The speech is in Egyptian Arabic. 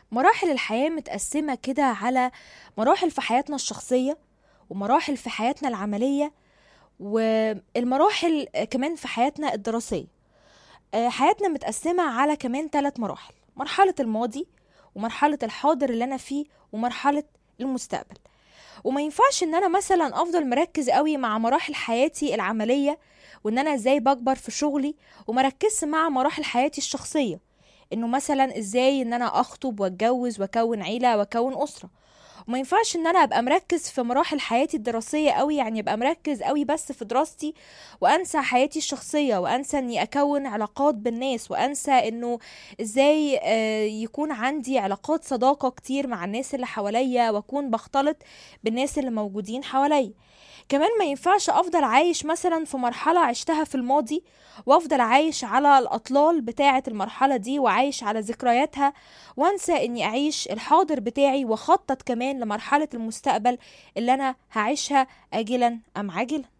مراحل الحياة متقسمة كده على مراحل في حياتنا الشخصية ومراحل في حياتنا العملية والمراحل كمان في حياتنا الدراسية آه، حياتنا متقسمة على كمان ثلاث مراحل مرحلة الماضي ومرحلة الحاضر اللي أنا فيه ومرحلة المستقبل وما ينفعش ان انا مثلا افضل مركز قوي مع مراحل حياتي العمليه وان انا ازاي بكبر في شغلي ومركزش مع مراحل حياتي الشخصيه انه مثلا ازاي ان انا اخطب واتجوز واكون عيله واكون اسره وما ينفعش ان انا ابقى مركز في مراحل حياتي الدراسيه قوي يعني ابقى مركز قوي بس في دراستي وانسى حياتي الشخصيه وانسى اني اكون علاقات بالناس وانسى انه ازاي آه، يكون عندي علاقات صداقه كتير مع الناس اللي حواليا واكون بختلط بالناس اللي موجودين حواليا كمان ما ينفعش افضل عايش مثلا في مرحله عشتها في الماضي وافضل عايش على الاطلال بتاعه المرحله دي وعايش على ذكرياتها وانسى اني اعيش الحاضر بتاعي واخطط كمان لمرحله المستقبل اللي انا هعيشها اجلا ام عاجلا